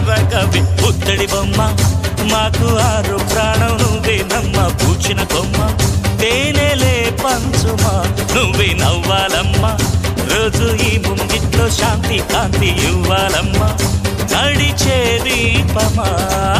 పెరగవి పుత్తడి బొమ్మ మాకు ఆరు ప్రాణం నువ్వే నమ్మ పూచిన కొమ్మ తేనెలే పంచుమా నువ్వే నవ్వాలమ్మా రోజు ఈ ముంగిట్లో శాంతి కాంతి ఇవ్వాలమ్మా నడిచే దీపమా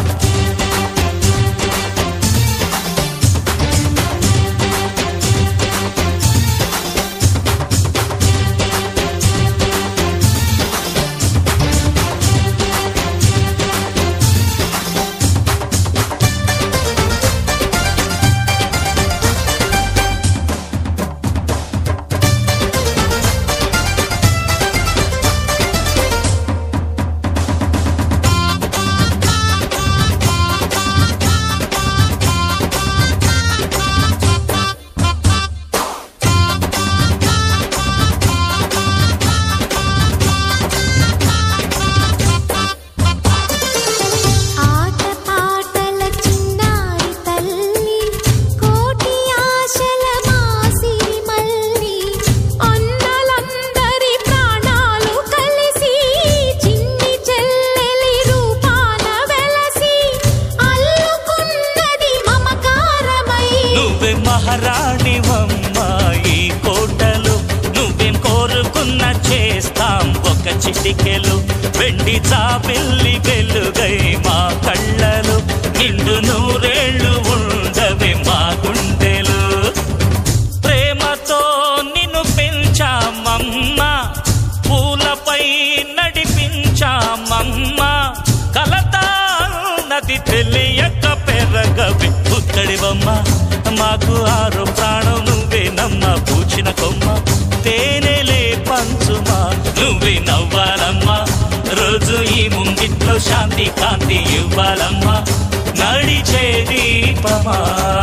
ఆట పాటల చిన్నారి తల్లి కోటి ఆశల మాసిరి మల్లి అన్నలందరి ప్రాణాలు కలిసి చిన్ని చెల్లెలి రూపాన వెలసి అల్లుకున్నది మమకారమై నువ్వే మహారాణివమ్మ ఈ కోటలు నువ్వేం కోరుకున్న చేస్తాం ఒక చిటికెలు వెండి చాపిల్లి వెలుగై మా కళ్ళలు నిండు నూరేళ్ళు ఉండవే మా గుండెలు ప్రేమతో నిన్ను పెంచామమ్మా పూలపై నడిపించామమ్మా కలతా నది తెలియక పెరగవి పుత్తడి బొమ్మ మాకు ఆరు ప్రాణం నువ్వే నమ్మ పూచిన కొమ్మ తేనెలే పంచుమా నువ్వే నవ్వాలమ్మా రోజు ఈ ముంగిట్లో శాంతి కాంతి ఇవ్వాలమ్మా నడిచే దీపమా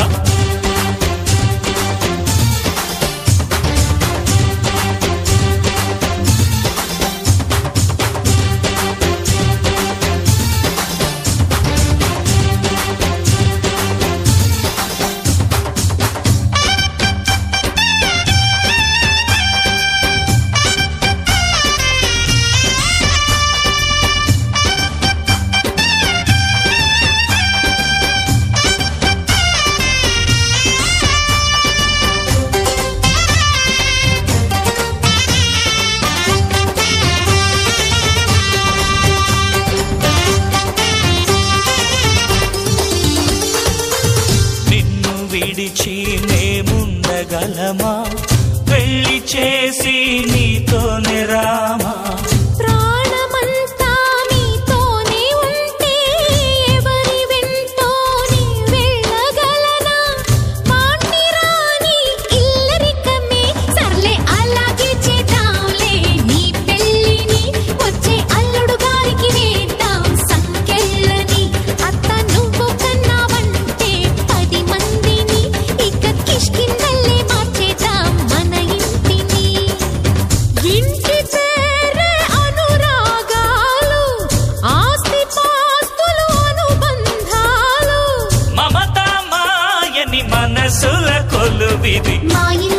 నిన్ను విడిచి మేముండగలమా పెళ్లి చేసి నీతోనే రామా ప్రాణమంతా నీతోనే ఉంటే ఎవరి వెంటో నీ వెళ్ళగలనా మాటి రాని ఇల్లరికమే సర్లే అలాగే చేద్దాంలే నీ పెళ్ళిని వచ్చే అల్లుడు గారికి వేద్దాం సంకెళ్ళని అత్త నువ్వు కన్నావంటే పది మందిని ఇక కిష్కిందల్లే మార్చేద్దాం మన ఇంటిని ఇంటి పేరే అనురాగాలు ఆస్తి పాస్తులు అనుబంధాలు మమత మాయని మనసుల కొలువిది మా